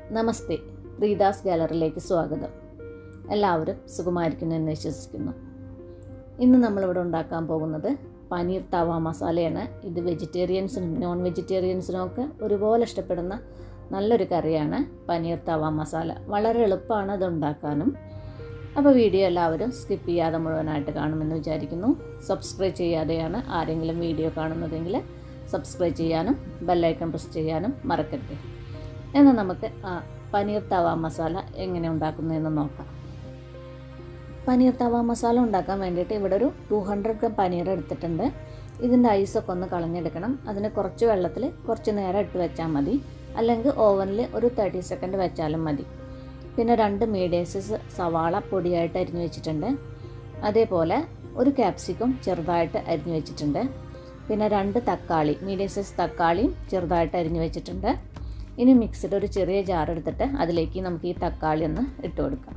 നമസ്തേ റീദാസ് ഗാലറിയിലേക്ക് സ്വാഗതം എല്ലാവരും സുഖമായിരിക്കുന്നു എന്ന് വിശ്വസിക്കുന്നു ഇന്ന് നമ്മളിവിടെ ഉണ്ടാക്കാൻ പോകുന്നത് പനീർ തവ മസാലയാണ് ഇത് വെജിറ്റേറിയൻസിനും നോൺ വെജിറ്റേറിയൻസിനും ഒക്കെ ഒരുപോലെ ഇഷ്ടപ്പെടുന്ന നല്ലൊരു കറിയാണ് പനീർ തവ മസാല വളരെ എളുപ്പമാണ് ഇത് ഉണ്ടാക്കാനും അപ്പോൾ വീഡിയോ എല്ലാവരും സ്കിപ്പ് ചെയ്യാതെ മുഴുവനായിട്ട് കാണുമെന്ന് വിചാരിക്കുന്നു സബ്സ്ക്രൈബ് ചെയ്യാതെയാണ് ആരെങ്കിലും വീഡിയോ കാണുന്നതെങ്കിൽ സബ്സ്ക്രൈബ് ചെയ്യാനും ബെല്ലൈക്കൺ പ്രസ് ചെയ്യാനും മറക്കരുത് എന്നാൽ നമുക്ക് ആ പനീർ തവ മസാല എങ്ങനെ ഉണ്ടാക്കുന്നതെന്ന് നോക്കാം പനീർ തവ മസാല ഉണ്ടാക്കാൻ വേണ്ടിയിട്ട് ഇവിടെ ഒരു ടു ഹൺഡ്രഡ് ഗ്രാം പനീർ എടുത്തിട്ടുണ്ട് ഇതിൻ്റെ ഐസൊക്കെ ഒന്ന് കളഞ്ഞെടുക്കണം അതിന് കുറച്ച് വെള്ളത്തിൽ കുറച്ച് നേരം ഇട്ട് വെച്ചാൽ മതി അല്ലെങ്കിൽ ഓവനിൽ ഒരു തേർട്ടി സെക്കൻഡ് വെച്ചാലും മതി പിന്നെ രണ്ട് മീഡിയം സൈസ് സവാള പൊടിയായിട്ട് അരിഞ്ഞു വെച്ചിട്ടുണ്ട് അതേപോലെ ഒരു ക്യാപ്സിക്കം ചെറുതായിട്ട് അരിഞ്ഞു വെച്ചിട്ടുണ്ട് പിന്നെ രണ്ട് തക്കാളി മീഡിയം സൈസ് തക്കാളിയും ചെറുതായിട്ട് അരിഞ്ഞു വെച്ചിട്ടുണ്ട് ഇനി മിക്സിയുടെ ഒരു ചെറിയ ജാർ എടുത്തിട്ട് അതിലേക്ക് നമുക്ക് ഈ തക്കാളി ഒന്ന് ഇട്ട് കൊടുക്കാം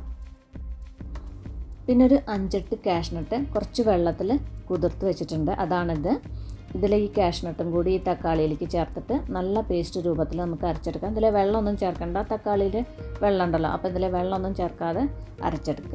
പിന്നെ ഒരു അഞ്ചെട്ട് കാഷ്നട്ട് കുറച്ച് വെള്ളത്തിൽ കുതിർത്ത് വെച്ചിട്ടുണ്ട് അതാണിത് ഇതിൽ ഈ കാഷ്നട്ടും കൂടി ഈ തക്കാളിയിലേക്ക് ചേർത്തിട്ട് നല്ല പേസ്റ്റ് രൂപത്തിൽ നമുക്ക് അരച്ചെടുക്കാം ഇതിൽ വെള്ളമൊന്നും ചേർക്കണ്ട തക്കാളിയിൽ വെള്ളം ഉണ്ടല്ലോ അപ്പോൾ ഇതിൽ വെള്ളമൊന്നും ചേർക്കാതെ അരച്ചെടുക്കുക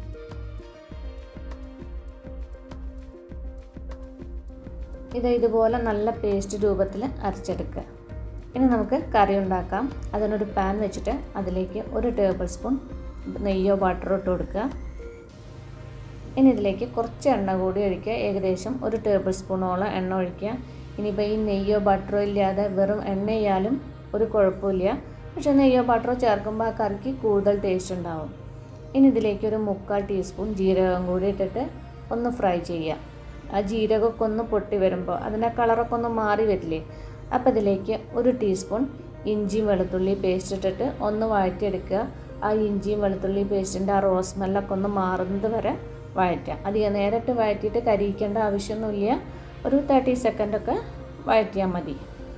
ഇത് ഇതുപോലെ നല്ല പേസ്റ്റ് രൂപത്തിൽ അരച്ചെടുക്കുക ഇനി നമുക്ക് കറി ഉണ്ടാക്കാം അതിനൊരു പാൻ വെച്ചിട്ട് അതിലേക്ക് ഒരു ടേബിൾ സ്പൂൺ നെയ്യോ ബട്ടറോ ഇട്ട് കൊടുക്കുക ഇനി ഇതിലേക്ക് കുറച്ച് എണ്ണ കൂടി ഒഴിക്കുക ഏകദേശം ഒരു ടേബിൾ സ്പൂണോളം എണ്ണ ഒഴിക്കുക ഇനിയിപ്പോൾ ഈ നെയ്യോ ബട്ടറോ ഇല്ലാതെ വെറും എണ്ണയാലും ഒരു കുഴപ്പമില്ല പക്ഷേ നെയ്യോ ബട്ടറോ ചേർക്കുമ്പോൾ ആ കറിക്ക് കൂടുതൽ ടേസ്റ്റ് ഉണ്ടാവും ഇനി ഇതിലേക്ക് ഒരു മുക്കാൽ ടീസ്പൂൺ ജീരകം കൂടി ഇട്ടിട്ട് ഒന്ന് ഫ്രൈ ചെയ്യുക ആ ജീരകമൊക്കെ ഒന്ന് പൊട്ടി വരുമ്പോൾ അതിൻ്റെ കളറൊക്കെ ഒന്ന് മാറി വരില്ലേ അപ്പോൾ ഇതിലേക്ക് ഒരു ടീസ്പൂൺ ഇഞ്ചിയും വെളുത്തുള്ളി പേസ്റ്റ് ഇട്ടിട്ട് ഒന്ന് വഴറ്റിയെടുക്കുക ആ ഇഞ്ചിയും വെളുത്തുള്ളി പേസ്റ്റിൻ്റെ ആ റോസ് സ്മെല്ലൊക്കെ ഒന്ന് മാറുന്നത് വരെ വഴറ്റുക അധികം നേരിട്ട് വഴറ്റിയിട്ട് കരിയിക്കേണ്ട ആവശ്യമൊന്നുമില്ല ഒരു തേർട്ടി സെക്കൻഡൊക്കെ വഴറ്റിയാൽ മതി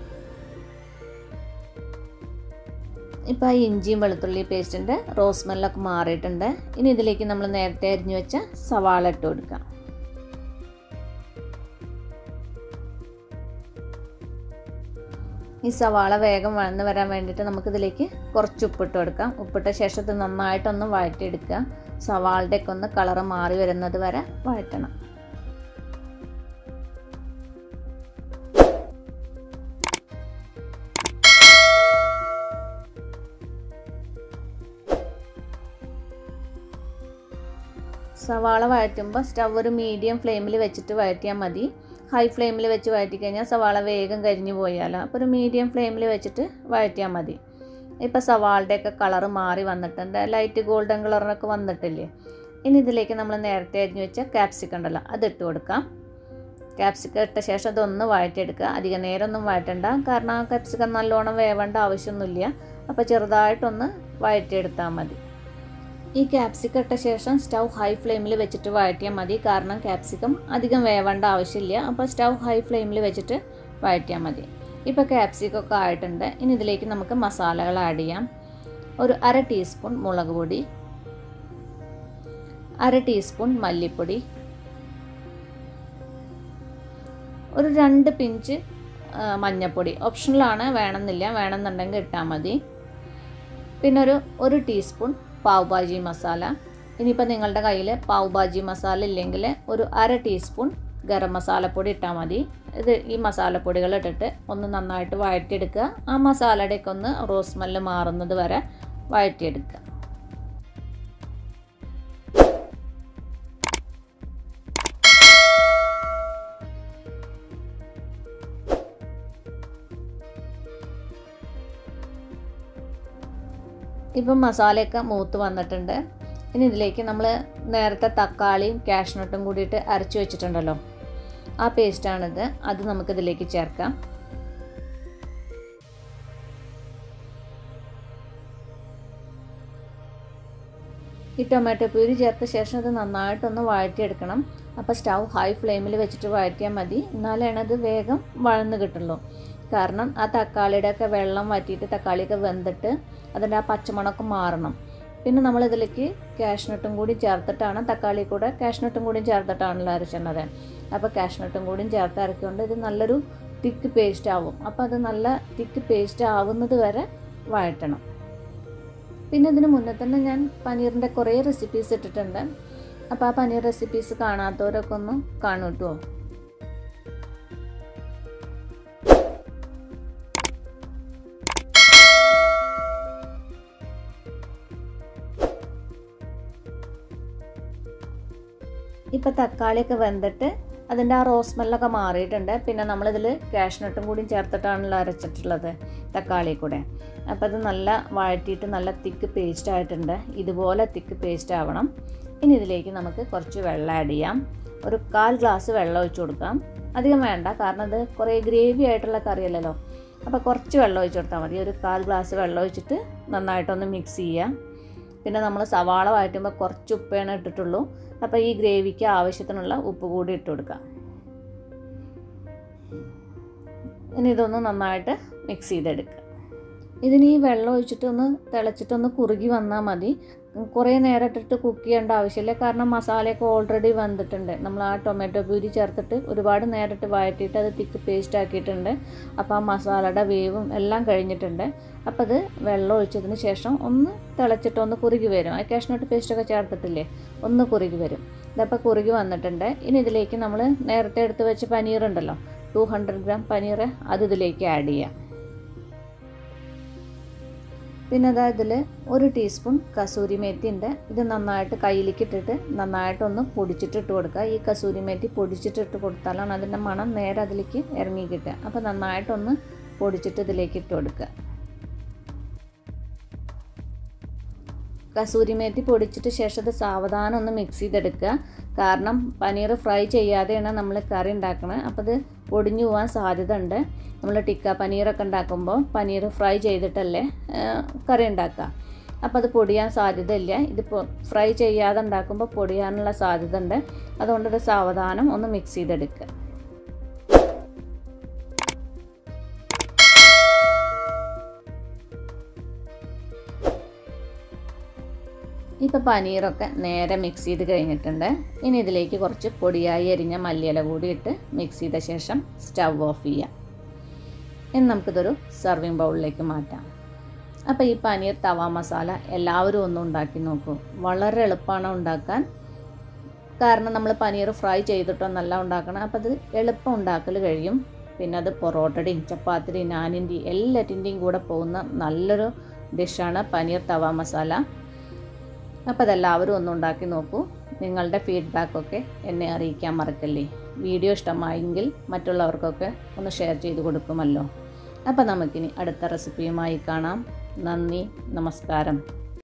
ഇപ്പോൾ ആ ഇഞ്ചിയും വെളുത്തുള്ളി പേസ്റ്റിൻ്റെ റോസ് സ്മെല്ലൊക്കെ മാറിയിട്ടുണ്ട് ഇനി ഇതിലേക്ക് നമ്മൾ നേരത്തെ അരിഞ്ഞു വെച്ച സവാള ഇട്ട് കൊടുക്കാം ഈ സവാള വേഗം വഴന്ന് വരാൻ വേണ്ടിയിട്ട് നമുക്കിതിലേക്ക് കുറച്ച് ഉപ്പിട്ട് കൊടുക്കാം ഉപ്പിട്ട ശേഷം ഇത് നന്നായിട്ടൊന്ന് വഴറ്റിയെടുക്കുക സവാളുടെയൊക്കെ ഒന്ന് കളറ് മാറി വരുന്നത് വരെ വഴറ്റണം സവാള വഴറ്റുമ്പോൾ സ്റ്റവ് ഒരു മീഡിയം ഫ്ലെയിമിൽ വെച്ചിട്ട് വഴറ്റിയാൽ മതി ഹൈ ഫ്ലെയിമിൽ വെച്ച് വഴറ്റി കഴിഞ്ഞാൽ സവാള വേഗം കരിഞ്ഞു പോയാലോ അപ്പോൾ ഒരു മീഡിയം ഫ്ലെയിമിൽ വെച്ചിട്ട് വഴറ്റിയാൽ മതി ഇപ്പോൾ സവാളുടെയൊക്കെ കളറ് മാറി വന്നിട്ടുണ്ട് ലൈറ്റ് ഗോൾഡൻ കളറിനൊക്കെ വന്നിട്ടില്ലേ ഇനി ഇതിലേക്ക് നമ്മൾ നേരത്തെ അരിഞ്ഞു വെച്ച ക്യാപ്സിക്കം ഉണ്ടല്ലോ അതിട്ട് കൊടുക്കാം ക്യാപ്സിക്കം ഇട്ട ശേഷം അതൊന്ന് വഴറ്റിയെടുക്കുക അധികം നേരമൊന്നും വഴറ്റണ്ട കാരണം ആ ക്യാപ്സിക്കം നല്ലോണം വേവേണ്ട ആവശ്യമൊന്നുമില്ല അപ്പോൾ ചെറുതായിട്ടൊന്ന് വഴറ്റിയെടുത്താൽ മതി ഈ ക്യാപ്സിക്കം ഇട്ട ശേഷം സ്റ്റൗ ഹൈ ഫ്ലെയിമിൽ വെച്ചിട്ട് വഴറ്റിയാൽ മതി കാരണം ക്യാപ്സിക്കം അധികം വേവേണ്ട ആവശ്യമില്ല അപ്പോൾ സ്റ്റൗ ഹൈ ഫ്ലെയിമിൽ വെച്ചിട്ട് വഴറ്റിയാൽ മതി ഇപ്പോൾ ക്യാപ്സിക്കം ഒക്കെ ആയിട്ടുണ്ട് ഇനി ഇതിലേക്ക് നമുക്ക് മസാലകൾ ആഡ് ചെയ്യാം ഒരു അര ടീസ്പൂൺ മുളക് പൊടി അര ടീസ്പൂൺ മല്ലിപ്പൊടി ഒരു രണ്ട് പിഞ്ച് മഞ്ഞൾപ്പൊടി ഓപ്ഷണലാണ് വേണമെന്നില്ല വേണമെന്നുണ്ടെങ്കിൽ ഇട്ടാൽ മതി പിന്നെ ഒരു ഒരു ടീസ്പൂൺ പാവ് ഭാജി മസാല ഇനിയിപ്പോൾ നിങ്ങളുടെ കയ്യിൽ പാവ് ഭാജി മസാല ഇല്ലെങ്കിൽ ഒരു അര ടീസ്പൂൺ ഗരം മസാലപ്പൊടി ഇട്ടാൽ മതി ഇത് ഈ മസാലപ്പൊടികൾ ഇട്ടിട്ട് ഒന്ന് നന്നായിട്ട് വഴറ്റിയെടുക്കുക ആ മസാലയുടെയൊക്കെ ഒന്ന് റോസ് സ്മെല്ല് മാറുന്നത് വരെ വഴറ്റിയെടുക്കുക ഇപ്പം മസാലയൊക്കെ മൂത്ത് വന്നിട്ടുണ്ട് ഇനി ഇതിലേക്ക് നമ്മൾ നേരത്തെ തക്കാളിയും കാഷ്നട്ടും കൂടിയിട്ട് അരച്ചു വെച്ചിട്ടുണ്ടല്ലോ ആ പേസ്റ്റാണിത് അത് നമുക്കിതിലേക്ക് ചേർക്കാം ഈ ടൊമാറ്റോ പ്യൂരി ചേർത്ത ശേഷം അത് നന്നായിട്ടൊന്ന് വഴറ്റിയെടുക്കണം അപ്പോൾ സ്റ്റൗ ഹൈ ഫ്ലെയിമിൽ വെച്ചിട്ട് വഴറ്റിയാൽ മതി എന്നാലാണ് അത് വേഗം വഴന്ന് കിട്ടുള്ളൂ കാരണം ആ തക്കാളിയുടെ ഒക്കെ വെള്ളം വറ്റിയിട്ട് തക്കാളിയൊക്കെ വെന്തിട്ട് അതിൻ്റെ ആ പച്ചമണമൊക്കെ മാറണം പിന്നെ നമ്മൾ ഇതിലേക്ക് കാഷ്നട്ടും കൂടി ചേർത്തിട്ടാണ് തക്കാളി കൂടെ കാഷ്നട്ടും കൂടി ചേർത്തിട്ടാണല്ലോ അരച്ചത് അപ്പോൾ കാഷ്നട്ടും കൂടി ചേർത്ത് അരക്കുകൊണ്ട് ഇത് നല്ലൊരു തിക്ക് പേസ്റ്റ് ആവും അപ്പോൾ അത് നല്ല തിക്ക് പേസ്റ്റ് ആവുന്നത് വരെ വഴറ്റണം പിന്നെ ഇതിന് മുന്നേ തന്നെ ഞാൻ പനീറിൻ്റെ കുറേ റെസിപ്പീസ് ഇട്ടിട്ടുണ്ട് അപ്പോൾ ആ പനീർ റെസിപ്പീസ് കാണാത്തവരൊക്കെ ഒന്ന് കാണൂ കേട്ടോ ഇപ്പോൾ തക്കാളിയൊക്കെ വെന്തിട്ട് അതിൻ്റെ ആ റോസ് സ്മെല്ലൊക്കെ മാറിയിട്ടുണ്ട് പിന്നെ നമ്മളിതിൽ കാഷ്നട്ടും കൂടി ചേർത്തിട്ടാണല്ലോ അരച്ചിട്ടുള്ളത് തക്കാളി കൂടെ അപ്പോൾ അത് നല്ല വഴറ്റിയിട്ട് നല്ല തിക്ക് പേസ്റ്റ് ആയിട്ടുണ്ട് ഇതുപോലെ തിക്ക് പേസ്റ്റ് ആവണം ഇനി ഇതിലേക്ക് നമുക്ക് കുറച്ച് വെള്ളം ആഡ് ചെയ്യാം ഒരു കാൽ ഗ്ലാസ് വെള്ളം ഒഴിച്ച് കൊടുക്കാം അധികം വേണ്ട കാരണം ഇത് കുറേ ഗ്രേവി ആയിട്ടുള്ള കറിയല്ലല്ലോ അപ്പോൾ കുറച്ച് വെള്ളം ഒഴിച്ച് കൊടുത്താൽ മതി ഒരു കാൽ ഗ്ലാസ് വെള്ളം ഒഴിച്ചിട്ട് നന്നായിട്ടൊന്ന് മിക്സ് ചെയ്യാം പിന്നെ നമ്മൾ സവാള വഴറ്റുമ്പോൾ കുറച്ച് ഉപ്പേണ് ഇട്ടിട്ടുള്ളൂ അപ്പോൾ ഈ ഗ്രേവിക്ക് ആവശ്യത്തിനുള്ള ഉപ്പ് കൂടി ഇട്ട് കൊടുക്കാം ഇനി ഇതൊന്ന് നന്നായിട്ട് മിക്സ് ചെയ്തെടുക്കുക ഇതിന് ഈ വെള്ളം ഒഴിച്ചിട്ടൊന്ന് തിളച്ചിട്ടൊന്ന് കുറുകി വന്നാൽ മതി കുറേ നേരം ഇട്ടിട്ട് കുക്ക് ചെയ്യേണ്ട ആവശ്യമില്ല കാരണം മസാലയൊക്കെ ഓൾറെഡി വന്നിട്ടുണ്ട് നമ്മൾ ആ ടൊമാറ്റോ പ്യൂരി ചേർത്തിട്ട് ഒരുപാട് നേരിട്ട് വഴറ്റിയിട്ട് അത് തിക്ക് പേസ്റ്റ് ആക്കിയിട്ടുണ്ട് അപ്പോൾ ആ മസാലയുടെ വേവും എല്ലാം കഴിഞ്ഞിട്ടുണ്ട് അപ്പോൾ അത് വെള്ളം ഒഴിച്ചതിന് ശേഷം ഒന്ന് തിളച്ചിട്ട് ഒന്ന് കുറുകി വരും ആ കാഷ്നട്ട് പേസ്റ്റൊക്കെ ചേർത്തിട്ടില്ലേ ഒന്ന് കുറുകി വരും ഇതപ്പോൾ കുറുകി വന്നിട്ടുണ്ട് ഇനി ഇതിലേക്ക് നമ്മൾ നേരത്തെ എടുത്ത് വെച്ച പനീർ ഉണ്ടല്ലോ ടു ഹൺഡ്രഡ് ഗ്രാം പനീർ അത് ഇതിലേക്ക് ആഡ് ചെയ്യാം പിന്നെ അതാ ഇതിൽ ഒരു ടീസ്പൂൺ കസൂരി മേത്തി ഉണ്ട് ഇത് നന്നായിട്ട് കയ്യിലേക്ക് ഇട്ടിട്ട് നന്നായിട്ടൊന്ന് പൊടിച്ചിട്ട് ഇട്ട് കൊടുക്കുക ഈ കസൂരി മേത്തി പൊടിച്ചിട്ട് ഇട്ട് കൊടുത്താലാണ് അതിൻ്റെ മണം നേരെ അതിലേക്ക് ഇറങ്ങി കിട്ടുക അപ്പോൾ നന്നായിട്ടൊന്ന് പൊടിച്ചിട്ട് ഇതിലേക്ക് ഇട്ട് കൊടുക്കുക കസൂരി മേത്തി പൊടിച്ചിട്ട് ശേഷം അത് സാവധാനം ഒന്ന് മിക്സ് ചെയ്തെടുക്കുക കാരണം പനീർ ഫ്രൈ ചെയ്യാതെയാണ് നമ്മൾ കറി ഉണ്ടാക്കുന്നത് അപ്പോൾ അത് ഒടിഞ്ഞു പോകാൻ സാധ്യത ഉണ്ട് നമ്മൾ ടിക്ക പനീറൊക്കെ ഉണ്ടാക്കുമ്പോൾ പനീർ ഫ്രൈ ചെയ്തിട്ടല്ലേ കറി ഉണ്ടാക്കുക അപ്പോൾ അത് പൊടിയാൻ സാധ്യതയില്ല ഇതിപ്പോൾ ഫ്രൈ ചെയ്യാതെ ഉണ്ടാക്കുമ്പോൾ പൊടിയാനുള്ള സാധ്യത ഉണ്ട് അതുകൊണ്ട് ഇത് സാവധാനം ഒന്ന് മിക്സ് ചെയ്തെടുക്കുക ഇപ്പോൾ പനീറൊക്കെ നേരെ മിക്സ് ചെയ്ത് കഴിഞ്ഞിട്ടുണ്ട് ഇനി ഇതിലേക്ക് കുറച്ച് പൊടിയായി അരിഞ്ഞ മല്ലിയില കൂടി ഇട്ട് മിക്സ് ചെയ്ത ശേഷം സ്റ്റവ് ഓഫ് ചെയ്യാം ഇനി നമുക്കിതൊരു സർവിങ് ബൗളിലേക്ക് മാറ്റാം അപ്പോൾ ഈ പനീർ തവ മസാല എല്ലാവരും ഒന്ന് ഉണ്ടാക്കി നോക്കൂ വളരെ എളുപ്പമാണ് ഉണ്ടാക്കാൻ കാരണം നമ്മൾ പനീർ ഫ്രൈ ചെയ്തിട്ടൊന്നല്ല ഉണ്ടാക്കണം അപ്പോൾ അത് എളുപ്പം ഉണ്ടാക്കൽ കഴിയും പിന്നെ അത് പൊറോട്ടയുടെയും ചപ്പാത്തിയുടെയും നാനിൻ്റെയും എല്ലാറ്റിൻ്റെയും കൂടെ പോകുന്ന നല്ലൊരു ഡിഷാണ് പനീർ തവ മസാല അപ്പോൾ അതെല്ലാവരും ഒന്ന് ഉണ്ടാക്കി നോക്കൂ നിങ്ങളുടെ ഫീഡ്ബാക്കൊക്കെ എന്നെ അറിയിക്കാൻ മറക്കല്ലേ വീഡിയോ ഇഷ്ടമായെങ്കിൽ മറ്റുള്ളവർക്കൊക്കെ ഒന്ന് ഷെയർ ചെയ്ത് കൊടുക്കുമല്ലോ അപ്പോൾ നമുക്കിനി അടുത്ത റെസിപ്പിയുമായി കാണാം നന്ദി നമസ്കാരം